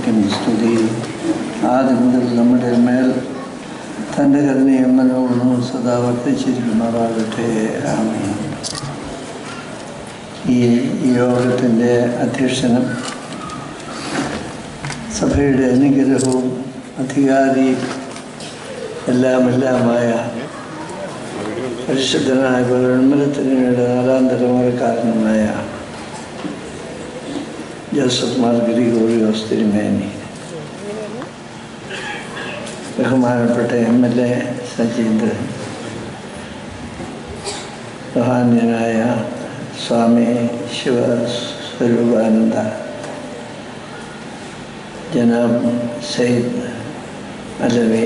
ദൈവത്തിനും സ്തുതി ആദ്യം മുതൽ നമ്മുടെ മേൽ തൻ്റെ കരുണയും മനോഗുണവും സദാ വർദ്ധിച്ചിരിക്കുമാറാകട്ടെ ആമീൻ ഈ യോഗത്തിൻ്റെ അധ്യക്ഷനും സഭയുടെ അനുഗ്രഹവും അധികാരി എല്ലാം എല്ലാമായ പരിശുദ്ധനായ വെൺമലത്തിനുടെ നാലാം തലമുറക്കാരനുമായ ജോസഫ് മാർ ഗ്രിഗോറിയോസ് തിരുമേനി ബഹുമാനപ്പെട്ട എം എൽ എ സജീന്ദ്രൻ ബഹാന്യനായ സ്വാമി ശിവ സ്വരൂപാനന്ദ ജനാബ് സയ്യിദ് അലവി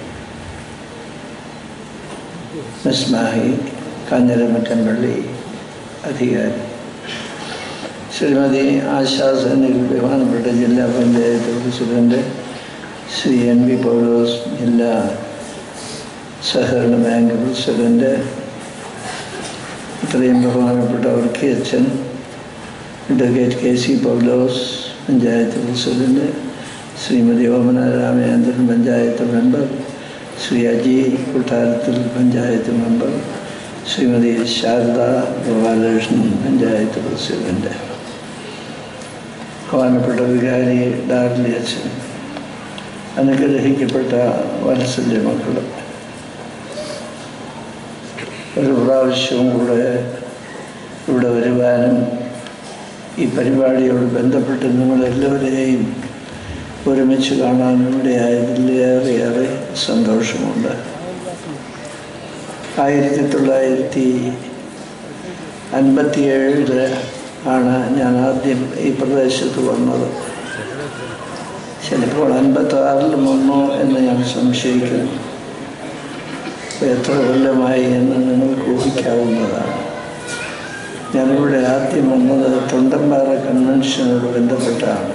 മിസ്മാഹി കാഞ്ഞിരമറ്റമ്പള്ളി അധികാരി ശ്രീമതി ആശാസനിൽ ബഹുമാനപ്പെട്ട ജില്ലാ panchayat president Shri N V Paulose ജില്ലാ സഹകരണ ബാങ്ക് പ്രസിഡന്റ് ഇത്രയും ബഹുമാനപ്പെട്ട വർക്കി അച്ഛൻ advocate K C Paulose panchayat president Shrimati Omana Ramachandran panchayat member Shri Aji Kottarathil panchayat member Shrimati Sharada Gopalakrishnan panchayat president ബഹുമാനപ്പെട്ട വികാരി ഡാർലി അച്ഛൻ അനുഗ്രഹിക്കപ്പെട്ട വത്സല്യ മക്കൾ ഒരു പ്രാവശ്യവും കൂടെ ഇവിടെ വരുവാനും ഈ പരിപാടിയോട് ബന്ധപ്പെട്ട് നിങ്ങളെല്ലാവരെയും ഒരുമിച്ച് കാണാൻ ഇവിടെയായതിൽ ഏറെയേറെ സന്തോഷമുണ്ട് ആയിരത്തി തൊള്ളായിരത്തി അൻപത്തിയേഴില് ആണ് ഞാൻ ആദ്യം ഈ പ്രദേശത്ത് വന്നത് ചിലപ്പോൾ അൻപത്തി ആറിലും വന്നോ എന്ന് ഞാൻ സംശയിക്കുന്നു എത്ര കൊല്ലമായി എന്ന് നിങ്ങൾക്ക് ഊഹിക്കാവുന്നതാണ് ഞാനിവിടെ ആദ്യം വന്നത് തൊണ്ടമ്പാറ കൺവെൻഷനോട് ബന്ധപ്പെട്ടാണ്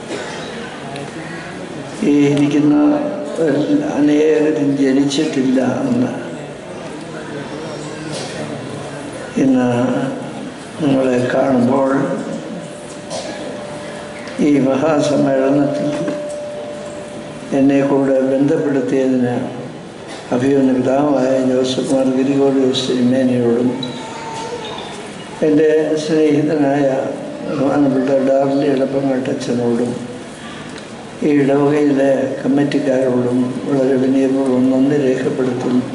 ഈ ഇരിക്കുന്ന അനേകരും ജനിച്ചിട്ടില്ല എന്ന് ഇന്ന് നിങ്ങളെ കാണുമ്പോൾ ഈ മഹാസമ്മേളനത്തിൽ എന്നെ കൂടെ ബന്ധപ്പെടുത്തിയതിന് അഭിമന്യ പിതാവായ ജോസഫ് മാർ ഗിരിഗോറിയോസ് തിരുമേനിയോടും എൻ്റെ സ്നേഹിതനായ ബഹുമാനപ്പെട്ട ഡാർലി എളുപ്പങ്ങട്ടച്ഛനോടും ഈ ഇടവകയിലെ കമ്മിറ്റിക്കാരോടും വളരെ വിനയപൂർവ്വം നന്ദി രേഖപ്പെടുത്തുന്നു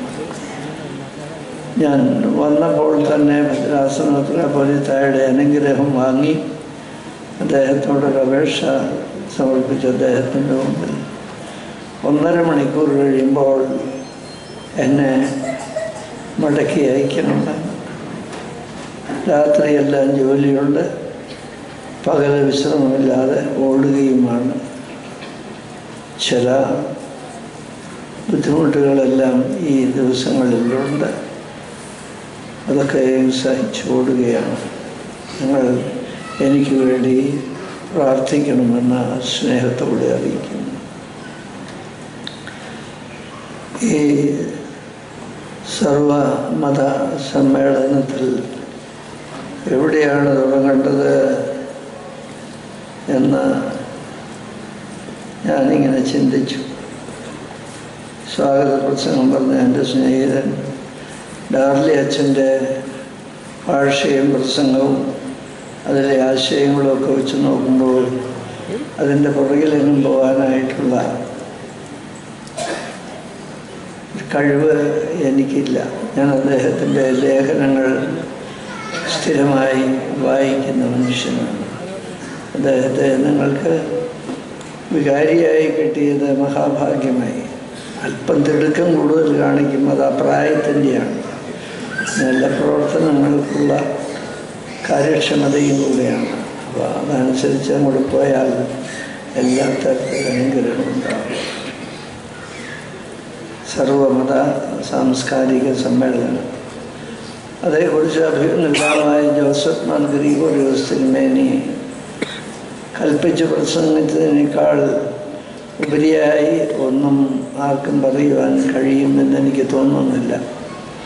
ഞാൻ വന്നപ്പോൾ തന്നെ ഭദ്രാസനത്ര പോലീത്തായുടെ അനുഗ്രഹം വാങ്ങി അദ്ദേഹത്തോടൊരു അപേക്ഷ സമർപ്പിച്ച അദ്ദേഹത്തിൻ്റെ മുമ്പിൽ ഒന്നര മണിക്കൂർ കഴിയുമ്പോൾ എന്നെ മടക്കി അയക്കണമെന്ന് രാത്രിയെല്ലാം ജോലിയുണ്ട് പകൽ വിശ്രമമില്ലാതെ ഓടുകയുമാണ് ചില ബുദ്ധിമുട്ടുകളെല്ലാം ഈ ദിവസങ്ങളിലുണ്ട് അതൊക്കെ സഹിച്ചു ഓടുകയാണ് നിങ്ങൾ എനിക്ക് വേണ്ടി പ്രാർത്ഥിക്കണമെന്ന് സ്നേഹത്തോടെ അറിയിക്കുന്നു ഈ സർവമത സമ്മേളനത്തിൽ എവിടെയാണ് തുടങ്ങേണ്ടത് എന്ന് ഞാനിങ്ങനെ ചിന്തിച്ചു സ്വാഗത പ്രസംഗം പറഞ്ഞ എൻ്റെ സ്നേഹിതൻ ഡാർലി അച്ഛൻ്റെ ഭാഷയും പ്രസംഗവും അതിലെ ആശയങ്ങളും ഒക്കെ വെച്ച് നോക്കുമ്പോൾ അതിൻ്റെ പുറകിലെങ്ങും പോകാനായിട്ടുള്ള കഴിവ് എനിക്കില്ല ഞാൻ അദ്ദേഹത്തിൻ്റെ ലേഖനങ്ങൾ സ്ഥിരമായി വായിക്കുന്ന മനുഷ്യനാണ് അദ്ദേഹത്തെ നിങ്ങൾക്ക് വികാരിയായി കിട്ടിയത് മഹാഭാഗ്യമായി അല്പം തിടുക്കം കൂടുതൽ കാണിക്കും അത് ആ പ്രായത്തിൻ്റെയാണ് നല്ല പ്രവർത്തനങ്ങൾക്കുള്ള കാര്യക്ഷമതയും കൂടെയാണ് അപ്പോൾ അതനുസരിച്ച് അങ്ങോട്ട് പോയാൽ എല്ലാ തരത്തിലും അനുഗ്രഹം ഉണ്ടാകും സർവമത സാംസ്കാരിക സമ്മേളനം അതേക്കുറിച്ച് അഭിനന്ദനമായ ജോസഫ് മാർ ഗ്രിഗോറിയോസ് തിരുമേനി കൽപ്പിച്ച് പ്രസംഗിച്ചതിനേക്കാൾ ഉപരിയായി ഒന്നും ആർക്കും പറയുവാൻ കഴിയുമെന്ന് എനിക്ക് തോന്നുന്നില്ല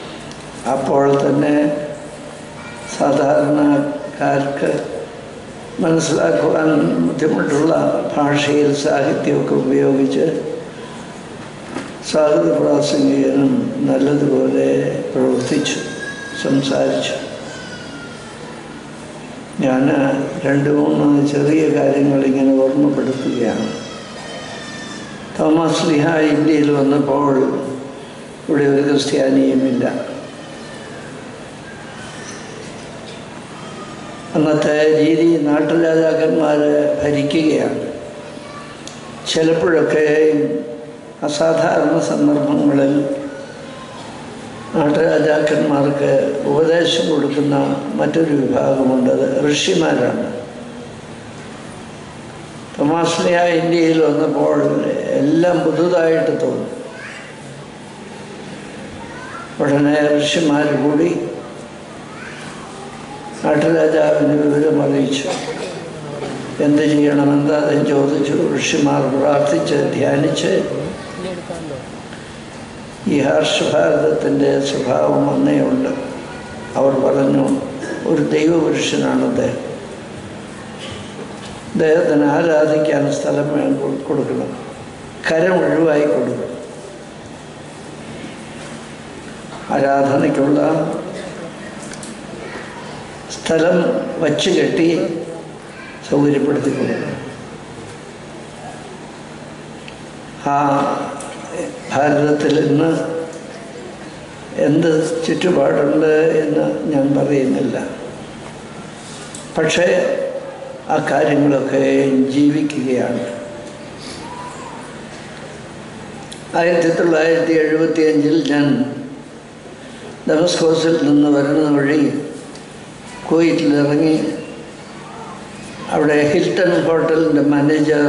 അപ്പോൾ തന്നെ സാധാരണക്കാർക്ക് മനസ്സിലാക്കുവാൻ ബുദ്ധിമുട്ടുള്ള ഭാഷയിൽ സാഹിത്യമൊക്കെ ഉപയോഗിച്ച് സ്വാഗത പ്രാസംഗികനും നല്ലതുപോലെ പ്രവർത്തിച്ചു സംസാരിച്ചു ഞാൻ രണ്ട് മൂന്ന് ചെറിയ കാര്യങ്ങൾ ഇങ്ങനെ ഓർമ്മപ്പെടുത്തുകയാണ് തോമസ് ലിഹ ഇന്ത്യയിൽ വന്നപ്പോൾ ഇവിടെ ഒരു ക്രിസ്ത്യാനിയുമില്ല അന്നത്തെ രീതി നാട്ടുരാജാക്കന്മാർ ഭരിക്കുകയാണ് ചിലപ്പോഴൊക്കെ അസാധാരണ സന്ദർഭങ്ങളിൽ നാട്ടുരാജാക്കന്മാർക്ക് ഉപദേശം കൊടുക്കുന്ന മറ്റൊരു വിഭാഗമുണ്ട് അത് ഋഷിമാരാണ് തമാസ്ലിയ ഇന്ത്യയിൽ വന്നപ്പോൾ എല്ലാം പുതുതായിട്ട് തോന്നി ഉടനെ ഋഷിമാർ കൂടി നാട്ടുരാജാവിന് വിവരം അറിയിച്ചു എന്ത് ചെയ്യണം എന്താണെന്ന് ചോദിച്ചു ഋഷിമാർ പ്രാർത്ഥിച്ച് ധ്യാനിച്ച് ഈ ഹർഷഭാരതത്തിൻ്റെ സ്വഭാവം അന്നേ ഉണ്ട് അവർ പറഞ്ഞു ഒരു ദൈവപുരുഷനാണ് അദ്ദേഹം അദ്ദേഹത്തിന് ആരാധിക്കാൻ സ്ഥലം വേ- കൊടുക്കണം കരം ഒഴിവായി കൊടുക്കണം ആരാധനയ്ക്കുള്ള സ്ഥലം വച്ച് കെട്ടി സൗകര്യപ്പെടുത്തി കൊടുക്കണം ആ ഭാരതത്തിൽ ഇന്ന് എന്ത് ചുറ്റുപാടുണ്ട് എന്ന് ഞാൻ പറയുന്നില്ല പക്ഷേ ആ കാര്യങ്ങളൊക്കെ ജീവിക്കുകയാണ് ആയിരത്തി തൊള്ളായിരത്തി എഴുപത്തി അഞ്ചിൽ ഞാൻ ഡമസ്കോസിൽ നിന്ന് വരുന്ന വഴി കുവൈറ്റിലിറങ്ങി അവിടെ ഹിൽട്ടൺ ഹോട്ടലിൻ്റെ മാനേജർ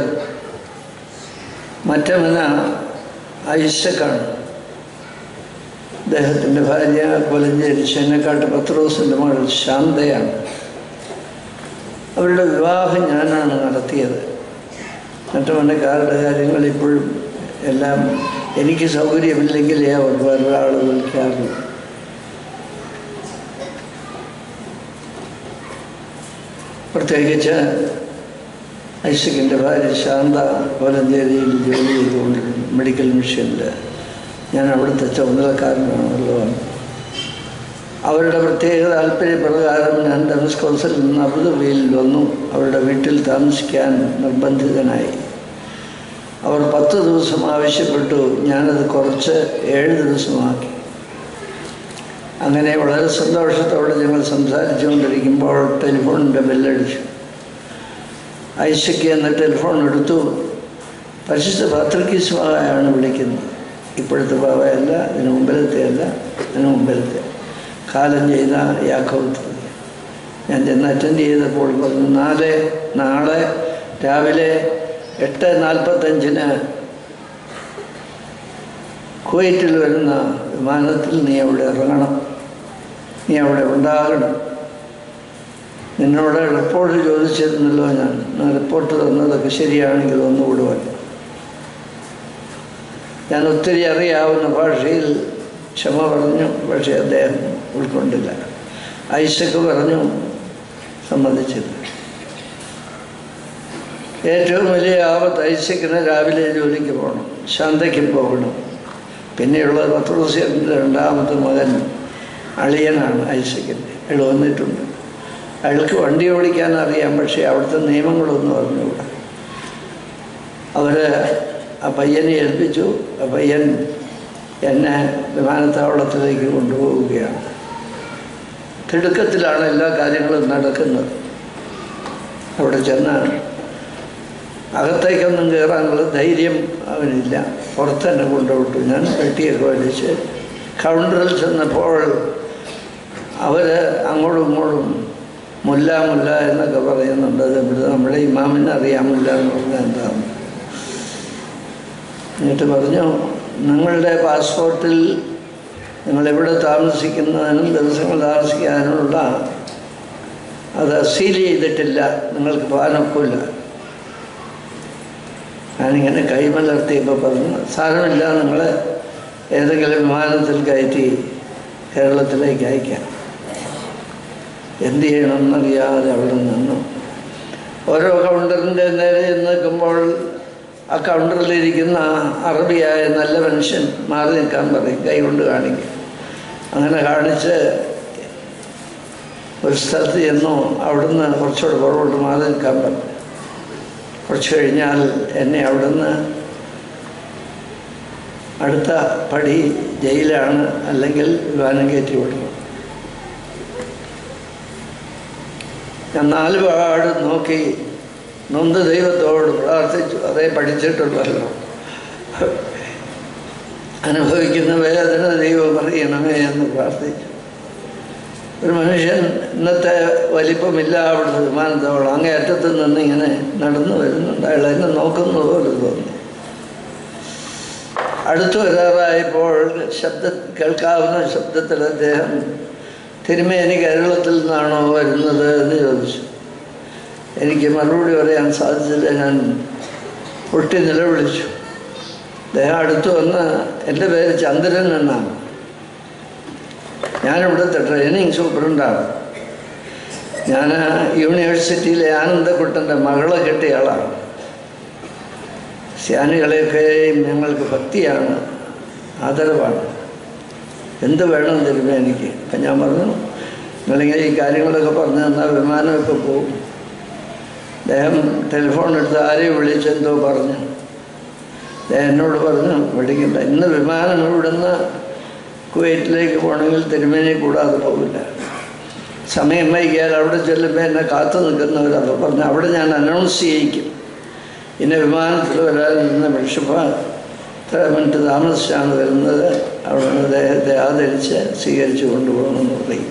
മറ്റവന ഐസക്കാണ് അദ്ദേഹത്തിൻ്റെ ഭാര്യ കൊലഞ്ചേരി ചെന്നക്കാട്ട് പത്രോസിൻ്റെ മകൾ ശാന്തയാണ് അവരുടെ വിവാഹം ഞാനാണ് നടത്തിയത് മറ്റവനക്കാരുടെ കാര്യങ്ങൾ ഇപ്പോഴും എല്ലാം എനിക്ക് സൗകര്യമില്ലെങ്കിലേ അവർ വേറൊരാൾ വിളിക്കാറുള്ളൂ പ്രത്യേകിച്ച് ഐസക്കിൻ്റെ ഭാര്യ ശാന്ത കോലഞ്ചേരിയിൽ ജോലി ചെയ്തുകൊണ്ടിരുന്നു മെഡിക്കൽ മിഷനിൽ ഞാൻ അവിടുത്തെ ചുമതലക്കാരനാണല്ലോ അവരുടെ പ്രത്യേക താല്പര്യപ്രകാരം ഞാൻ ഡെമസ്കോസിൽ നിന്ന് അബുദാബിയിൽ വന്നു അവരുടെ വീട്ടിൽ താമസിക്കാൻ നിർബന്ധിതനായി അവർ പത്ത് ദിവസം ആവശ്യപ്പെട്ടു ഞാനത് കുറച്ച് ഏഴ് ദിവസമാക്കി അങ്ങനെ വളരെ സന്തോഷത്തോടെ ഞങ്ങൾ സംസാരിച്ചുകൊണ്ടിരിക്കുമ്പോൾ ടെലിഫോണിൻ്റെ ബെല്ലടിച്ചു ഐശയ്ക്ക് എന്ന ടെലിഫോൺ എടുത്തു പരിശുദ്ധ പാത്രക്കീസ്വായാണ് വിളിക്കുന്നത് ഇപ്പോഴത്തെ ബാബയല്ല ഇതിന് മുമ്പിലത്തെ അല്ല ഇതിന് മുമ്പിലത്തെ കാലം ചെയ്ത യാക്കോത്ത് ഞാൻ ചെന്ന് അറ്റൻഡ് ചെയ്തപ്പോൾ പറഞ്ഞു നാല് നാളെ രാവിലെ എട്ട് നാൽപ്പത്തഞ്ചിന് കുവൈറ്റിൽ വരുന്ന വിമാനത്തിൽ നീ അവിടെ ഇറങ്ങണം നീ അവിടെ ഉണ്ടാകണം നിന്നോട് റിപ്പോർട്ട് ചോദിച്ചിരുന്നല്ലോ ഞാൻ ഞാൻ റിപ്പോർട്ട് തന്നതൊക്കെ ശരിയാണെങ്കിൽ ഒന്നുകൂടെ വരും ഞാൻ ഒത്തിരി അറിയാവുന്ന ഭാഷയിൽ ക്ഷമ പറഞ്ഞു പക്ഷേ അദ്ദേഹം ഉൾക്കൊണ്ടില്ല ഐസക്ക് പറഞ്ഞു സമ്മതിച്ചില്ല ഏറ്റവും വലിയ ആപത്ത് ഐസക്കിന് രാവിലെ ജോലിക്ക് പോകണം ശാന്തയ്ക്കും പോകണം പിന്നെയുള്ള പത്രോസിയൻ്റെ രണ്ടാമത്തെ മകൻ അളിയനാണ് ഐസക്കിൻ്റെ അയാൾ വന്നിട്ടുണ്ട് അയാൾക്ക് വണ്ടി ഓടിക്കാൻ അറിയാം പക്ഷേ അവിടുത്തെ നിയമങ്ങളൊന്നും അറിഞ്ഞുകൂടാ അവർ ആ പയ്യനെ ഏൽപ്പിച്ചു ആ പയ്യൻ എന്നെ വിമാനത്താവളത്തിലേക്ക് കൊണ്ടുപോവുകയാണ് തിടുക്കത്തിലാണ് എല്ലാ കാര്യങ്ങളും നടക്കുന്നത് അവിടെ ചെന്ന് അകത്തേക്കൊന്നും കയറാനുള്ള ധൈര്യം അവനില്ല പുറത്ത് തന്നെ കൊണ്ടുവിട്ടു ഞാൻ പെട്ടിയൊക്കെ വലിച്ച് കൗണ്ടറിൽ ചെന്നപ്പോൾ അവർ അങ്ങോട്ടും ഇങ്ങോട്ടും മുല്ല മുല്ല എന്നൊക്കെ പറയുന്നുണ്ട് അത് ഇവിടെ നമ്മുടെ ഇമാമിനെ അറിയാമില്ല എന്ന് പറഞ്ഞാൽ എന്താണ് എന്നിട്ട് പറഞ്ഞു നിങ്ങളുടെ പാസ്പോർട്ടിൽ നിങ്ങളെവിടെ താമസിക്കുന്നതിനും ദിവസങ്ങൾ താമസിക്കാനുള്ള അത് സീൽ ചെയ്തിട്ടില്ല നിങ്ങൾക്ക് പോകാനൊക്കില്ല ഞാനിങ്ങനെ കൈമലർത്തിയപ്പോൾ പറഞ്ഞു സാരമില്ല നിങ്ങൾ ഏതെങ്കിലും വിമാനത്തിൽ കയറ്റി കേരളത്തിലേക്ക് അയക്കാം എന്ത് ചെയ്യണമെന്നറിയാതെ അവിടെ നിന്നു ഓരോ കൗണ്ടറിൻ്റെ നേരെ നിൽക്കുമ്പോൾ ആ കൗണ്ടറിലിരിക്കുന്ന അറബിയായ നല്ല മനുഷ്യൻ മാറി നിൽക്കാൻ പറയും കൈ കൊണ്ട് കാണിക്കും അങ്ങനെ കാണിച്ച് ഒരു സ്ഥലത്ത് ചെന്നു അവിടുന്ന് കുറച്ചുകൂടെ പുറകോട്ട് മാറി നിൽക്കാൻ പറഞ്ഞു കുറച്ച് കഴിഞ്ഞാൽ എന്നെ അവിടുന്ന് അടുത്ത പടി ജയിലാണ് അല്ലെങ്കിൽ വിമാനം കയറ്റി വിടണം ഞാൻ നാല് പാട് നോക്കി നൊന്ത് ദൈവത്തോട് പ്രാർത്ഥിച്ചു അതേ പഠിച്ചിട്ടുള്ളല്ലോ അനുഭവിക്കുന്ന വേദന ദൈവം അറിയണമേ എന്ന് പ്രാർത്ഥിച്ചു ഒരു മനുഷ്യൻ ഇന്നത്തെ വലിപ്പമില്ല അവിടുത്തെ വിമാനത്തോളം അങ്ങേ അറ്റത്ത് നിന്ന് ഇങ്ങനെ നടന്നു വരുന്നുണ്ട് അയാൾ എന്നെ നോക്കുന്നത് പോലെ തോന്നി അടുത്തു വരാറായപ്പോൾ ശബ്ദ കേൾക്കാവുന്ന ശബ്ദത്തിൽ അദ്ദേഹം തിരുമേനി കേരളത്തിൽ നിന്നാണോ വരുന്നത് എന്ന് ചോദിച്ചു എനിക്ക് മറുപടി പറയാൻ സാധിച്ചില്ല ഞാൻ പൊട്ടി നിലവിളിച്ചു അദ്ദേഹം അടുത്ത് വന്ന് എൻ്റെ പേര് ചന്ദ്രൻ എന്നാണ് ഞാനിവിടുത്തെ ട്രെയിനിങ് സൂപ്രണ്ടാണ് ഞാൻ യൂണിവേഴ്സിറ്റിയിലെ ആനന്ദക്കുട്ടൻ്റെ മകളെ കെട്ടിയ ആളാണ് സ്യാനികളെയൊക്കെയും ഞങ്ങൾക്ക് ഭക്തിയാണ് ആദരവാണ് എന്ത് വേണം തരുമേ എനിക്ക് അപ്പം ഞാൻ പറഞ്ഞു നിങ്ങളിങ്ങനെ ഈ കാര്യങ്ങളൊക്കെ പറഞ്ഞു തന്നാൽ വിമാനമൊക്കെ പോകും അദ്ദേഹം ടെലിഫോൺ എടുത്ത് ആരെയും വിളിച്ചെന്തോ പറഞ്ഞു അദ്ദേഹം എന്നോട് പറഞ്ഞു വിളിക്കണ്ട ഇന്ന് വിമാനം ഇവിടുന്ന് കുവൈറ്റിലേക്ക് പോകണമെങ്കിൽ തിരുമേനി കൂടാതെ പോകില്ല സമയം വൈകിയാൽ അവിടെ ചെല്ലുമ്പോൾ എന്നെ കാത്തു നിൽക്കുന്നവരപ്പോൾ പറഞ്ഞു അവിടെ ഞാൻ അനൗൺസ് ചെയ്യിക്കും ഇന്ന വിമാനത്തിൽ വരാൻ നിന്ന ബിഷപ്പ് ഇത്ര മിനിറ്റ് താമസിച്ചാണ് വരുന്നത് അവിടെ നിന്ന് അദ്ദേഹത്തെ ആദരിച്ച് സ്വീകരിച്ചു കൊണ്ടുപോകണമെന്ന് പറയും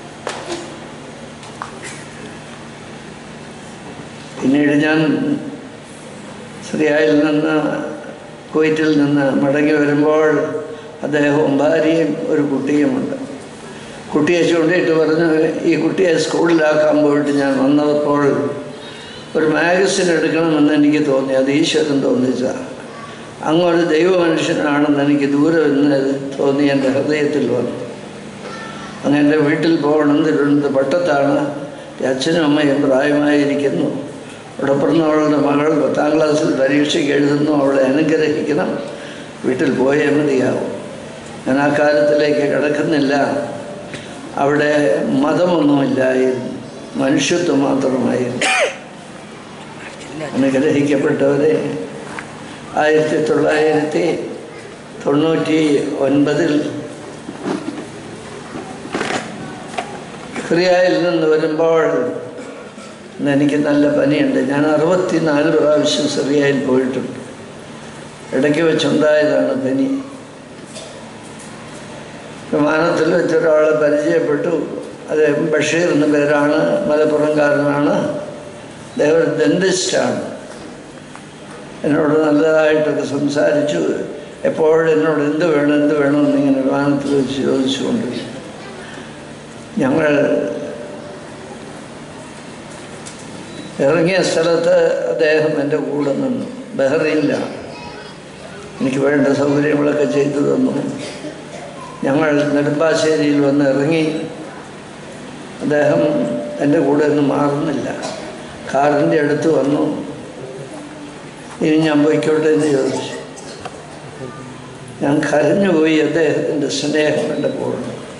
പിന്നീട് ഞാൻ സിറിയയിൽ നിന്ന് കുവൈറ്റിൽ നിന്ന് മടങ്ങി വരുമ്പോൾ അദ്ദേഹവും ഭാര്യയും ഒരു കുട്ടിയുമുണ്ട് കുട്ടിയെ ചൂണ്ടിയിട്ട് പറഞ്ഞു ഈ കുട്ടിയെ സ്കൂളിലാക്കാൻ പോയിട്ട് ഞാൻ വന്നപ്പോൾ ഒരു മാഗസിൻ എടുക്കണമെന്ന് എനിക്ക് തോന്നി അത് ഈശ്വരൻ തോന്നിച്ച അങ്ങൊരു ദൈവ മനുഷ്യനാണെന്ന് എനിക്ക് ദൂരെ നിന്ന് തോന്നി എൻ്റെ ഹൃദയത്തിൽ വന്നു അങ്ങ് എൻ്റെ വീട്ടിൽ പോകണം തിരുവനന്തപുരത്ത് പട്ടത്താണ് അച്ഛനും അമ്മയും പ്രായമായിരിക്കുന്നു അവിടെ പിറന്നവളുടെ മകൾ പത്താം ക്ലാസ്സിൽ പരീക്ഷയ്ക്ക് എഴുതുന്നു അവളെ അനുഗ്രഹിക്കണം വീട്ടിൽ പോയേ മതിയാവും ഞാൻ ആ കാലത്തിലേക്ക് കിടക്കുന്നില്ല അവിടെ മതമൊന്നുമില്ലായിരുന്നു മനുഷ്യത്വം മാത്രമായിരുന്നു അനുഗ്രഹിക്കപ്പെട്ടവരെ ആയിരത്തി തൊള്ളായിരത്തി തൊണ്ണൂറ്റി ഒൻപതിൽ സിറിയയിൽ നിന്ന് വരുമ്പോൾ ഇന്ന് എനിക്ക് നല്ല പനിയുണ്ട് ഞാൻ അറുപത്തിനാല് പ്രാവശ്യം സിറിയയിൽ പോയിട്ടുണ്ട് ഇടയ്ക്ക് വെച്ചുണ്ടായതാണ് പനി വിമാനത്തിൽ വെച്ച് ഒരാളെ പരിചയപ്പെട്ടു അദ്ദേഹം ബഷീർ എന്ന പേരാണ് മലപ്പുറംകാരനാണ് അദ്ദേഹം ഒരു ഡെന്റിസ്റ്റാണ് എന്നോട് നല്ലതായിട്ടൊക്കെ സംസാരിച്ചു എപ്പോഴും എന്നോട് എന്ത് വേണം എന്ത് വേണം എന്നിങ്ങനെ വിമാനത്തിൽ വെച്ച് ചോദിച്ചുകൊണ്ടിരുന്നു ഞങ്ങൾ ഇറങ്ങിയ സ്ഥലത്ത് അദ്ദേഹം എൻ്റെ കൂടെ നിന്നു ബഹ്റൈനിലാണ് എനിക്ക് വേണ്ട സൗകര്യങ്ങളൊക്കെ ചെയ്തു തന്നു ഞങ്ങൾ നെടുമ്പാശ്ശേരിയിൽ വന്ന് ഇറങ്ങി അദ്ദേഹം എൻ്റെ കൂടെ ഒന്നും മാറുന്നില്ല കാറിൻ്റെ അടുത്ത് വന്നു ഇനി ഞാൻ പോയിക്കോട്ടെ എന്ന് ചോദിച്ചു ഞാൻ കരഞ്ഞുപോയി അദ്ദേഹത്തിൻ്റെ സ്നേഹം കണ്ടപ്പോൾ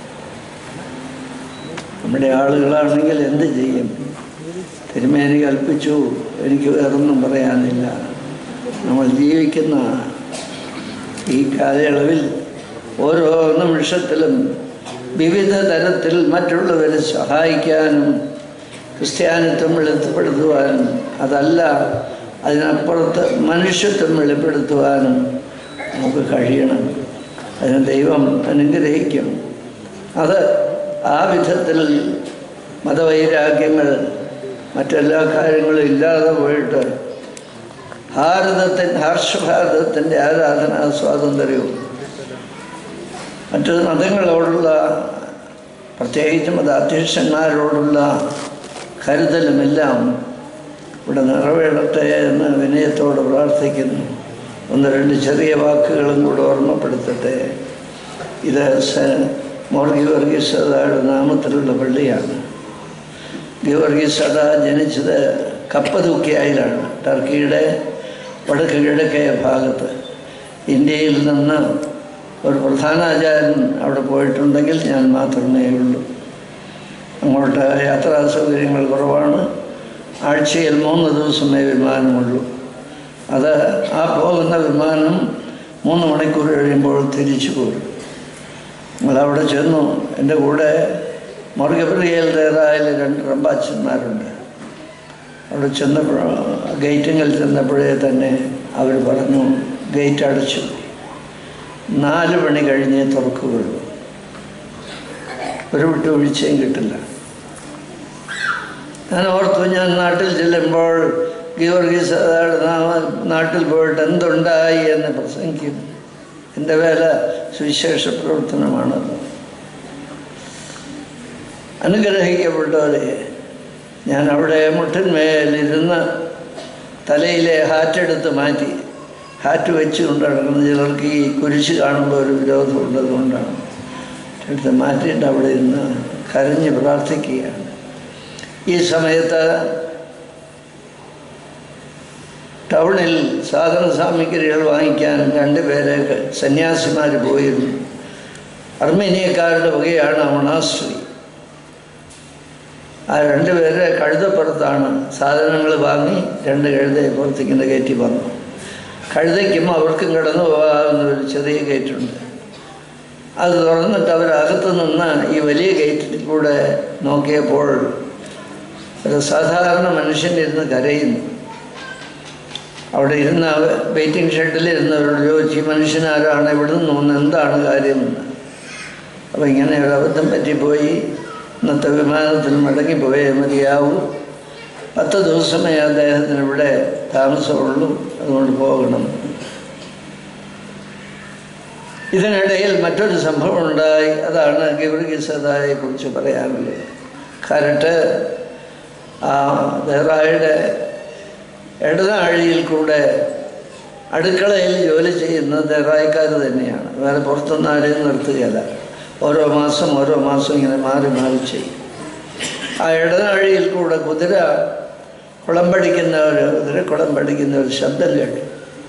നമ്മുടെ ആളുകളാണെങ്കിൽ എന്ത് ചെയ്യും തിരുമേനി കൽപ്പിച്ചു എനിക്ക് വേറൊന്നും പറയാനില്ല നമ്മൾ ജീവിക്കുന്ന ഈ കാലയളവിൽ ഓരോ നിമിഷത്തിലും വിവിധ തരത്തിൽ മറ്റുള്ളവരെ സഹായിക്കാനും ക്രിസ്ത്യാനിത്വം വെളിപ്പെടുത്തുവാനും അതല്ല അതിനപ്പുറത്ത് മനുഷ്യത്വം വെളിപ്പെടുത്തുവാനും നമുക്ക് കഴിയണം അതിന് ദൈവം അനുഗ്രഹിക്കും അത് ആ വിധത്തിൽ മതവൈരാഗ്യങ്ങൾ മറ്റെല്ലാ കാര്യങ്ങളും ഇല്ലാതെ പോയിട്ട് ഭാരതത്തിൻ്റെ ഹർഷഭാരതത്തിൻ്റെ ആരാധനാ സ്വാതന്ത്ര്യവും മറ്റു മതങ്ങളോടുള്ള പ്രത്യേകിച്ച് മതാധ്യക്ഷന്മാരോടുള്ള കരുതലുമെല്ലാം ഇവിടെ നിറവേറട്ടെ എന്ന് വിനയത്തോട് പ്രാർത്ഥിക്കുന്നു ഒന്ന് രണ്ട് ചെറിയ വാക്കുകളും കൂടെ ഓർമ്മപ്പെടുത്തട്ടെ ഇത് മോർ ഗീവർഗീസ് സദായുടെ നാമത്തിലുള്ള പള്ളിയാണ് ഗീവർഗീസ് സദാ ജനിച്ചത് കപ്പതൂക്കിയായിലാണ് ടർക്കിയുടെ വടക്ക് കിഴക്കേ ഭാഗത്ത് ഇന്ത്യയിൽ നിന്ന് ഒരു പ്രധാന ആചാര്യൻ അവിടെ പോയിട്ടുണ്ടെങ്കിൽ ഞാൻ മാത്രമേ ഉള്ളൂ അങ്ങോട്ട് യാത്രാ സൗകര്യങ്ങൾ കുറവാണ് ആഴ്ചയിൽ മൂന്ന് ദിവസമേ വിമാനമുള്ളൂ അത് ആ പോകുന്ന വിമാനം മൂന്ന് മണിക്കൂർ കഴിയുമ്പോൾ തിരിച്ചു പോരും നമ്മളവിടെ ചെന്നു എൻ്റെ കൂടെ മുറുകപ്രിയയിൽ തയ്യാറായാൽ രണ്ട് റമ്പാച്ചന്മാരുണ്ട് അവിടെ ചെന്നപ്പോൾ ഗേറ്റിങ്ങിൽ ചെന്നപ്പോഴേ തന്നെ അവർ പറഞ്ഞു ഗേറ്റ് അടച്ചു നാല് മണി കഴിഞ്ഞേ തുറക്കുകയുള്ളൂ ഒരു വിട്ടുവീഴ്ചയും കിട്ടില്ല ഞാൻ ഓർത്തു ഞാൻ നാട്ടിൽ ചെല്ലുമ്പോൾ ഗീവർഗീസ് അയാളുടെ നാമ- നാട്ടിൽ പോയിട്ട് എന്തുണ്ടായി എന്ന് പ്രസംഗിക്കും എൻ്റെ വേല സുവിശേഷ പ്രവർത്തനമാണത് അനുഗ്രഹിക്കപ്പെട്ടവരെ ഞാൻ അവിടെ മുട്ടിന്മേലിരുന്ന് തലയിലെ ഹാറ്റെടുത്ത് മാറ്റി ഹാറ്റ് വെച്ച് കൊണ്ട് നടക്കുന്ന ചിലർക്ക് ഈ കുരിശ് കാണുമ്പോൾ ഒരു വിരോധമുള്ളത് കൊണ്ടാണ് എടുത്ത് മാറ്റിയിട്ട് അവിടെ ഇരുന്ന് കരഞ്ഞ് പ്രാർത്ഥിക്കുകയാണ് ഈ സമയത്ത് ടൗണിൽ സാധന സാമഗ്രികൾ വാങ്ങിക്കാൻ രണ്ടുപേരെ സന്യാസിമാർ പോയിരുന്നു അർമേനിയക്കാരുടെ വകയാണ് മണാശ്രീ ആ രണ്ടുപേരെ കഴുതപ്പുറത്താണ് സാധനങ്ങൾ വാങ്ങി രണ്ട് കഴുതയെ പുറത്തേക്കിന്ന് കയറ്റി വന്നു കഴുതയ്ക്കും അവർക്കും കടന്നു പോകാവുന്ന ഒരു ചെറിയ ഗേറ്റുണ്ട് അത് തുറന്നിട്ട് അവരകത്ത് നിന്ന് ഈ വലിയ ഗേറ്റിൽ കൂടെ നോക്കിയപ്പോൾ ഒരു സാധാരണ മനുഷ്യനിരുന്ന് കരയുന്നു അവിടെ ഇരുന്ന വെയിറ്റിംഗ് ഷെഡിൽ ഇരുന്നവരോട് ചോദിച്ചു ഈ മനുഷ്യൻ ആരാണ് ഇവിടെ നിന്ന് വന്ന് എന്താണ് കാര്യമെന്ന് അപ്പോൾ ഇങ്ങനെ ഒരു അബദ്ധം പറ്റിപ്പോയി ഇന്നത്തെ വിമാനത്തിൽ മടങ്ങിപ്പോയേ മതിയാവൂ പത്ത് ദിവസമേ അദ്ദേഹത്തിന് ഇവിടെ താമസമുള്ളൂ അതുകൊണ്ട് പോകണം ഇതിനിടയിൽ മറ്റൊരു സംഭവം ഉണ്ടായി അതാണ് ഗൗരിസദായെ കുറിച്ച് പറയാനുള്ളത് കരട്ട് ആ ദഹ്റായുടെ ഇടനാഴിയിൽ കൂടെ അടുക്കളയിൽ ജോലി ചെയ്യുന്ന ദഹ്റായിക്കാർ തന്നെയാണ് വേറെ പുറത്തുനിന്ന് ആരെയും നിർത്തുകയല്ല ഓരോ മാസം ഓരോ മാസം ഇങ്ങനെ മാറി മാറി ചെയ്യും ആ ഇടനാഴിയിൽ കൂടെ കുതിര കുളം പഠിക്കുന്ന ഒരു കുതിര കുളം പഠിക്കുന്ന ഒരു ശബ്ദം കേട്ടു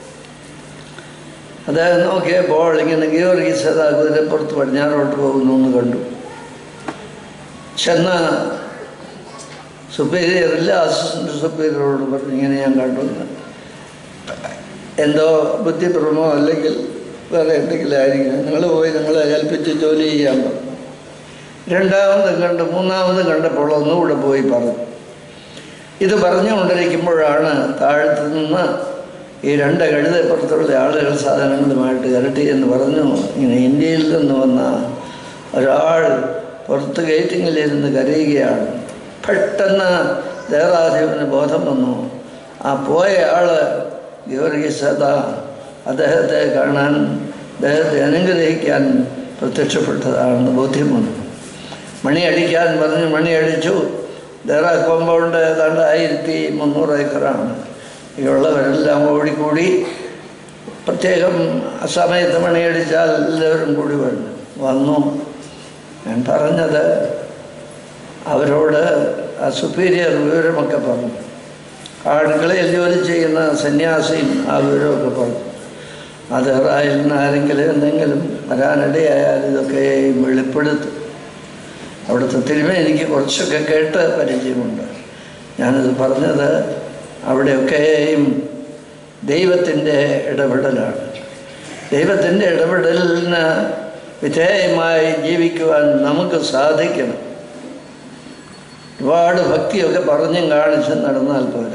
അദ്ദേഹം നോക്കിയപ്പോൾ ഇങ്ങനെ ഗീവർഗീസ് അതാ കുതിരപ്പുറത്ത് പടിഞ്ഞാറോട്ട് പോകുന്നു എന്ന് കണ്ടു ചെന്ന സുപ്പീരിയറില്ല അസിസ്റ്റന്റ് സുപ്പീരിയറോട് പറഞ്ഞു ഇങ്ങനെ ഞാൻ കണ്ടു എന്ന്. എന്തോ ബുദ്ധിപൂർവമോ അല്ലെങ്കിൽ വേറെ എന്തെങ്കിലും ആയിരിക്കും നിങ്ങൾ പോയി നിങ്ങളെ ഏൽപ്പിച്ച് ജോലി ചെയ്യാൻ പറഞ്ഞു രണ്ടാമതും കണ്ട് മൂന്നാമതും കണ്ടപ്പോൾ ഒന്നുകൂടെ പോയി പറഞ്ഞു ഇത് പറഞ്ഞുകൊണ്ടിരിക്കുമ്പോഴാണ് താഴത്ത് നിന്ന് ഈ രണ്ട് കഴുതപ്പുറത്തുള്ള ആളുകൾ സാധനങ്ങളുമായിട്ട് ഇരട്ടി എന്ന് പറഞ്ഞു ഇങ്ങനെ ഇന്ത്യയിൽ നിന്ന് വന്ന ഒരാൾ പുറത്ത് ഗേറ്റിങ്ങിലിരുന്ന് കരയുകയാണ് പെട്ടെന്ന് ദേവാധിപന് ബോധം വന്നു ആ പോയ ആള് ഗീവർഗീസ് അതാ അദ്ദേഹത്തെ കാണാൻ അദ്ദേഹത്തെ അനുഗ്രഹിക്കാൻ പ്രത്യക്ഷപ്പെട്ടതാണെന്ന് ബോധ്യം വന്നു മണിയടിക്കാൻ പറഞ്ഞ് മണിയടിച്ചു ദേറ കോമ്പൗണ്ട് ഏതാണ്ട് ആയിരത്തി മുന്നൂറ് ഏക്കറാണ് ഈ ഉള്ളവരെല്ലാം ഓടിക്കൂടി പ്രത്യേകം ആ സമയത്ത് മണിയടിച്ചാൽ എല്ലാവരും കൂടി വന്നു വന്നു ഞാൻ പറഞ്ഞത് അവരോട് ആ സുപ്പീരിയർ വിവരമൊക്കെ പറഞ്ഞു ആ അടുക്കളയിൽ ജോലി ചെയ്യുന്ന സന്യാസിയും ആ വിവരമൊക്കെ പറഞ്ഞു അത് റായിൽ നിന്ന് ആരെങ്കിലും എന്തെങ്കിലും വരാനിടയായാൽ ഇതൊക്കെ വെളിപ്പെടുത്തും അവിടുത്തെ തിരുമ എനിക്ക് കുറച്ചൊക്കെ കേട്ട് പരിചയമുണ്ട് ഞാനിത് പറഞ്ഞത് അവിടെയൊക്കെയും ദൈവത്തിൻ്റെ ഇടപെടലാണ് ദൈവത്തിൻ്റെ ഇടപെടലിന് വിധേയമായി ജീവിക്കുവാൻ നമുക്ക് സാധിക്കണം ഒരുപാട് ഭക്തിയൊക്കെ പറഞ്ഞും കാണിച്ചും നടന്നാൽ പോരാ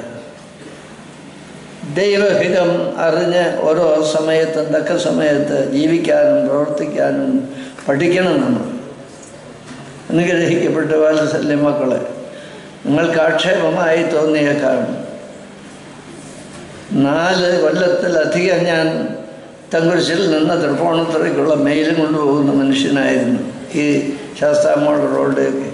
ദൈവഹിതം അറിഞ്ഞ് ഓരോ സമയത്തും തക്ക സമയത്ത് ജീവിക്കാനും പ്രവർത്തിക്കാനും പഠിക്കണം നമ്മൾ അനുഗ്രഹിക്കപ്പെട്ട വാത്സല്യ മക്കളെ നിങ്ങൾക്ക് ആക്ഷേപമായി തോന്നിയേക്കാം നാല് കൊല്ലത്തിലധികം ഞാൻ തങ്കുരിശിൽ നിന്ന് തൃപ്പൂണിത്തുറയ്ക്കുള്ള മെയിലും കൊണ്ടുപോകുന്ന മനുഷ്യനായിരുന്നു ഈ ശാസ്താമോൾ റോഡിലേക്ക്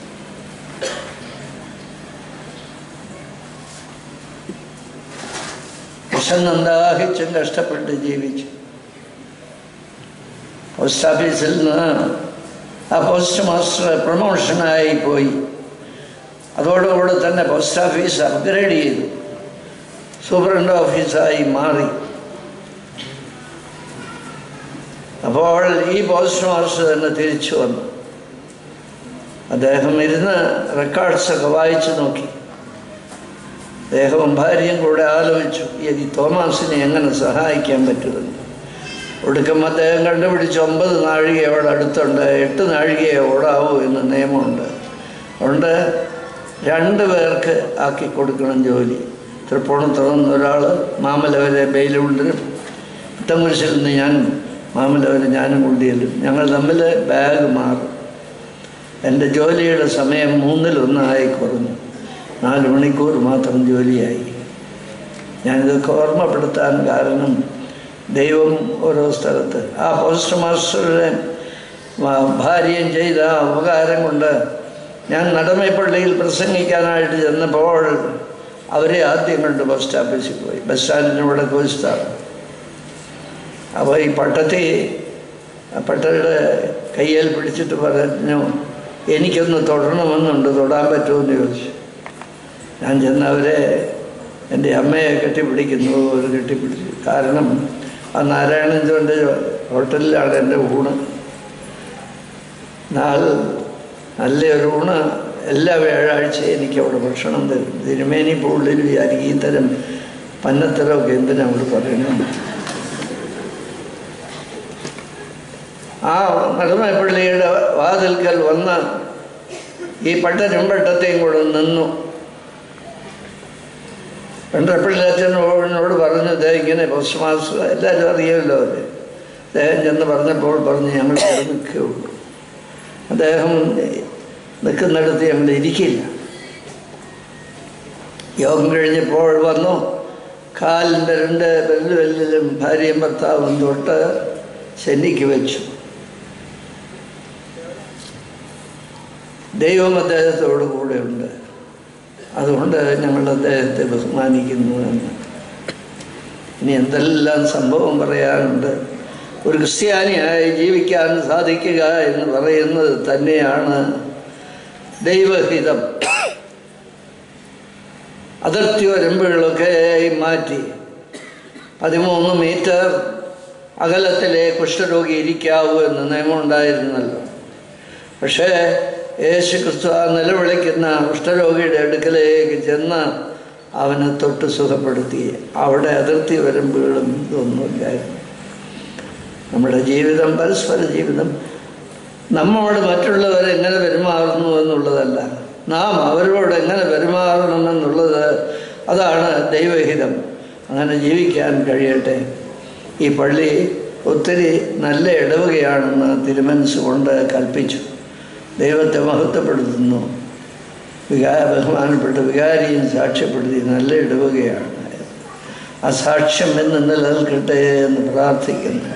വിശന്നന്താഹിച്ചും കഷ്ടപ്പെട്ട് ജീവിച്ചു പോസ്റ്റ് ഓഫീസിൽ നിന്ന് ആ പോസ്റ്റ് മാസ്റ്റർ പ്രൊമോഷനായി പോയി അതോടുകൂടെ തന്നെ പോസ്റ്റ് ഓഫീസ് അപ്ഗ്രേഡ് ചെയ്തു സൂപ്രണ്ട് ഓഫീസായി മാറി അപ്പോൾ ഈ പോസ്റ്റ് മാസ്റ്റർ തന്നെ തിരിച്ചു വന്നു അദ്ദേഹം ഇരുന്ന് റെക്കോർഡ്സൊക്കെ വായിച്ചു നോക്കി അദ്ദേഹവും ഭാര്യയും കൂടെ ആലോചിച്ചു ഈ തോമാസിനെ എങ്ങനെ സഹായിക്കാൻ പറ്റുമെന്ന് ഒടുക്കം അദ്ദേഹം കണ്ടുപിടിച്ച് ഒമ്പത് നാഴികയോട് അടുത്തുണ്ട് എട്ട് നാഴികയെ ഓടാവൂ എന്ന് നിയമമുണ്ട് അതുകൊണ്ട് രണ്ട് പേർക്ക് ആക്കി കൊടുക്കണം ജോലി തൃപ്പൂണിത്തുറ നിന്ന് ഒരാൾ മാമലവരെ ബെയിലുണ്ടിനും പുത്തൻകുരിശിൽ നിന്ന് ഞാനും മാമലവരെ ഞാനും കൊണ്ടുചെല്ലും ഞങ്ങൾ തമ്മിൽ ബാഗ് മാറും എൻ്റെ ജോലിയുടെ സമയം മൂന്നിലൊന്നായി കുറഞ്ഞു നാല് മണിക്കൂർ മാത്രം ജോലിയായി ഞാനിതൊക്കെ ഓർമ്മപ്പെടുത്താൻ കാരണം ദൈവം ഓരോ സ്ഥലത്ത് ആ പോസ്റ്റ് മാസ്റ്ററുടെ ഭാര്യയും ചെയ്ത ആ ഉപകാരം കൊണ്ട് ഞാൻ നടമയപ്പള്ളിയിൽ പ്രസംഗിക്കാനായിട്ട് ചെന്നപ്പോൾ അവരെ ആദ്യം കണ്ട് ബസ് സ്റ്റാപ്പിൽ പോയി ബസ് സ്റ്റാൻഡിനൂടെ കോയിസ്റ്റാണ് അപ്പോൾ ഈ പട്ടത്തി പട്ടയുടെ കയ്യിൽ പിടിച്ചിട്ട് പറഞ്ഞു എനിക്കൊന്ന് തൊടണമെന്നുണ്ട് തൊടാൻ പറ്റുമെന്ന് ചോദിച്ചു ഞാൻ ചെന്ന് അവരെ എൻ്റെ അമ്മയെ കെട്ടിപ്പിടിക്കുന്നു ഒരു കെട്ടിപ്പിടിച്ചു കാരണം ആ നാരായണൻ ചോൻ്റെ ഹോട്ടലിലാണ് എൻ്റെ ഊണ് നാൾ നല്ലൊരു ഊണ് എല്ലാ വ്യാഴാഴ്ചയും എനിക്ക് അവിടെ ഭക്ഷണം തരും തിരുമേനി പുള്ളിൽ വിചാരിക്കും ഈ തരം പന്നത്തരമൊക്കെ എന്തിനാ അവിടെ പറയണം ആ നടുമപ്പള്ളിയുടെ വാതിൽക്കൽ വന്ന് ഈ പട്ടരും പട്ടത്തെയും കൂടെ നിന്നു വെണ്ടപ്പള്ളി അച്ഛനോട് പറഞ്ഞു ദേ ഇങ്ങനെ പോസ്റ്റ് മാസ്റ്റർ എല്ലാവരും അറിയാമല്ലോ അവർ അദ്ദേഹം ചെന്ന് പറഞ്ഞപ്പോൾ പറഞ്ഞ് ഞങ്ങൾ ഇവിടെ നിൽക്കുകയുള്ളൂ അദ്ദേഹം നിൽക്കുന്നിടത്ത് ഞങ്ങൾ ഇരിക്കില്ല യോഗം കഴിഞ്ഞപ്പോൾ വന്നു കാലിൻ്റെ രണ്ട് വെല്ലുവെല്ലിലും ഭാര്യയും ഭർത്താവും തൊട്ട് ചെന്നിക്ക് വെച്ചു ദൈവം അദ്ദേഹത്തോടു കൂടെയുണ്ട് അതുകൊണ്ട് ഞങ്ങൾ അദ്ദേഹത്തെ ബഹുമാനിക്കുന്നു എന്ന് ഇനി എന്തെല്ലാം സംഭവം പറയാനുണ്ട് ഒരു ക്രിസ്ത്യാനിയായി ജീവിക്കാൻ സാധിക്കുക എന്ന് പറയുന്നത് തന്നെയാണ് ദൈവഹിതം അതിർത്തി വരുമ്പോഴൊക്കെ മാറ്റി പതിമൂന്ന് മീറ്റർ അകലത്തിലെ കുഷ്ഠരോഗി ഇരിക്കാവൂ എന്ന് നിയമം ഉണ്ടായിരുന്നല്ലോ പക്ഷേ യേശു ക്രിസ്തു ആ നിലവിളിക്കുന്ന കുഷ്ഠരോഗിയുടെ അടുക്കലേക്ക് ചെന്ന് അവനെ തൊട്ട് സുഖപ്പെടുത്തി അവിടെ അതിർത്തി വരുമ്പോഴും ഇതൊന്നുമില്ലായിരുന്നു നമ്മുടെ ജീവിതം പരസ്പര ജീവിതം നമ്മോട് മറ്റുള്ളവർ എങ്ങനെ പെരുമാറുന്നു എന്നുള്ളതല്ല നാം അവരോട് എങ്ങനെ പെരുമാറണമെന്നുള്ളത് അതാണ് ദൈവഹിതം അങ്ങനെ ജീവിക്കാൻ കഴിയട്ടെ ഈ പള്ളി ഒത്തിരി നല്ല ഇടവകയാണെന്ന് തിരുമനസ് കൊണ്ട് കൽപ്പിച്ചു ദൈവത്തെ മഹത്വപ്പെടുത്തുന്നു വികാ ബഹുമാനപ്പെട്ട വികാരിയും സാക്ഷ്യപ്പെടുത്തി നല്ല ഇടവകയാണ് ആ സാക്ഷ്യം എന്ന് നിലനിൽക്കട്ടെ എന്ന് പ്രാർത്ഥിക്കുന്നു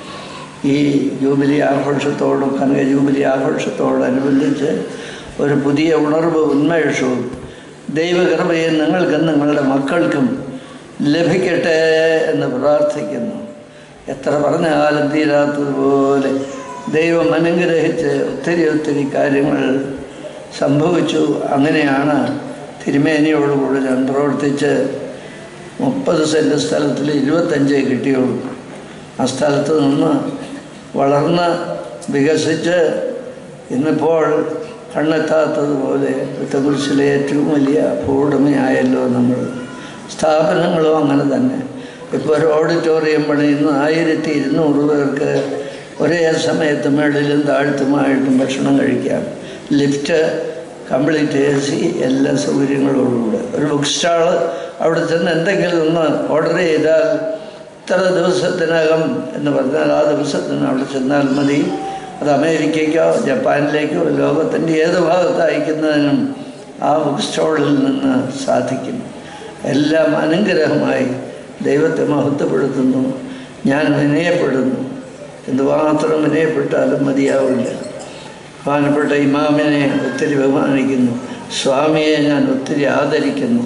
ഈ ജൂബിലി ആഘോഷത്തോടും കനക ജൂബിലി ആഘോഷത്തോടനുബന്ധിച്ച് ഒരു പുതിയ ഉണർവ് ഉന്മേഷവും ദൈവകൃപയും നിങ്ങൾക്കും നിങ്ങളുടെ മക്കൾക്കും ലഭിക്കട്ടെ എന്ന് പ്രാർത്ഥിക്കുന്നു എത്ര പറഞ്ഞാലും തീരാത്തതുപോലെ ദൈവം അനുഗ്രഹിച്ച് ഒത്തിരി ഒത്തിരി കാര്യങ്ങൾ സംഭവിച്ചു അങ്ങനെയാണ് തിരുമേനിയോടുകൂടി ഞാൻ പ്രവർത്തിച്ച് മുപ്പത് സെൻറ്റ് സ്ഥലത്തിൽ ഇരുപത്തഞ്ചേ കിട്ടിയുള്ളൂ ആ സ്ഥലത്ത് നിന്ന് വളർന്ന് വികസിച്ച് ഇന്നിപ്പോൾ കണ്ണെത്താത്തതുപോലെ കുറിച്ചിലെ ഏറ്റവും വലിയ ഭൂവുടമയായല്ലോ നമ്മൾ സ്ഥാപനങ്ങളും അങ്ങനെ തന്നെ ഇപ്പോൾ ഒരു ഓഡിറ്റോറിയം പണിയുന്ന ആയിരത്തി ഇരുന്നൂറ് പേർക്ക് ഒരേ സമയത്ത് മേളിലും താഴ്ത്തുമായിട്ടും ഭക്ഷണം കഴിക്കാം ലിഫ്റ്റ് കംപ്ലീറ്റ് എ സി എല്ലാ സൗകര്യങ്ങളോടുകൂടെ ഒരു ബുക്ക് സ്റ്റാള് അവിടെ ചെന്ന് എന്തെങ്കിലും ഒന്ന് ഓർഡർ ചെയ്താൽ ഇത്ര ദിവസത്തിനകം എന്ന് പറഞ്ഞാൽ ആ ദിവസത്തിന് അവിടെ ചെന്നാൽ മതി അത് അമേരിക്കയ്ക്കോ ജപ്പാനിലേക്കോ ലോകത്തിൻ്റെ ഏത് ഭാഗത്ത് അയക്കുന്നതിനും ആ ബുക്ക് സ്റ്റോളിൽ നിന്ന് സാധിക്കും എല്ലാം അനുഗ്രഹമായി ദൈവത്തെ മഹത്വപ്പെടുത്തുന്നു ഞാൻ വിനയപ്പെടുന്നു എന്തുമാത്രം വിനയപ്പെട്ടാലും മതിയാവില്ല ബഹുമാനപ്പെട്ട ഇമാമിനെ ഒത്തിരി ബഹുമാനിക്കുന്നു സ്വാമിയെ ഞാൻ ഒത്തിരി ആദരിക്കുന്നു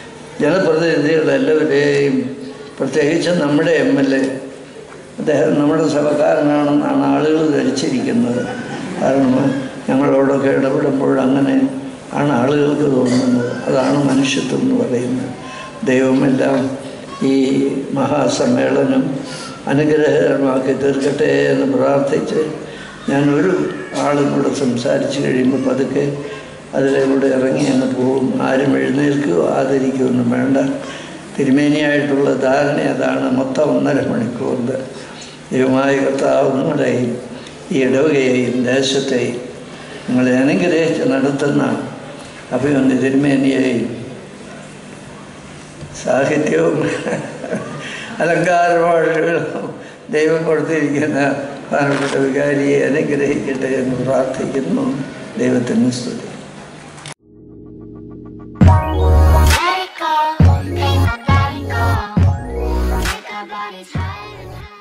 ജനപ്രതിനിധികളെല്ലാവരെയും പ്രത്യേകിച്ച് നമ്മുടെ എം എൽ എ അദ്ദേഹം നമ്മുടെ സഭക്കാരനാണെന്നാണ് ആളുകൾ ധരിച്ചിരിക്കുന്നത് കാരണം ഞങ്ങളോടൊക്കെ ഇടപെടുമ്പോൾ അങ്ങനെ ആണ് ആളുകൾക്ക് തോന്നുന്നത് അതാണ് മനുഷ്യത്വം എന്ന് പറയുന്നത് ദൈവമെല്ലാം ഈ മഹാസമ്മേളനം അനുഗ്രഹമാക്കി തീർക്കട്ടെ എന്ന് പ്രാർത്ഥിച്ച് ഞാൻ ഒരു ആളും കൂടെ സംസാരിച്ച് കഴിയുമ്പോൾ പതുക്കെ അതിലൂടെ ഇറങ്ങി അങ്ങ് പോകും ആരും എഴുന്നേൽക്കുകയോ ആദരിക്കുകയോ ഒന്നും വേണ്ട തിരുമേനിയായിട്ടുള്ള ധാരണ അതാണ് മൊത്തം ഒന്നര മണിക്കൂറിൽ ദൈവമായ കർത്താവ് നിങ്ങളെയും ഈ ഇടവകയെയും ദേശത്തെയും നിങ്ങളെ അനുഗ്രഹിച്ച് നടത്തുന്ന അഭിമന്യ തിരുമേനിയെയും സാഹിത്യവും അലങ്കാരവാഴുകളും ദൈവം കൊടുത്തിരിക്കുന്ന പ്രധാനപ്പെട്ട വികാരിയെ അനുഗ്രഹിക്കട്ടെ എന്ന് പ്രാർത്ഥിക്കുന്നു ദൈവത്തിന് സ്തുതി Let it go, make my body go. Make our bodies higher than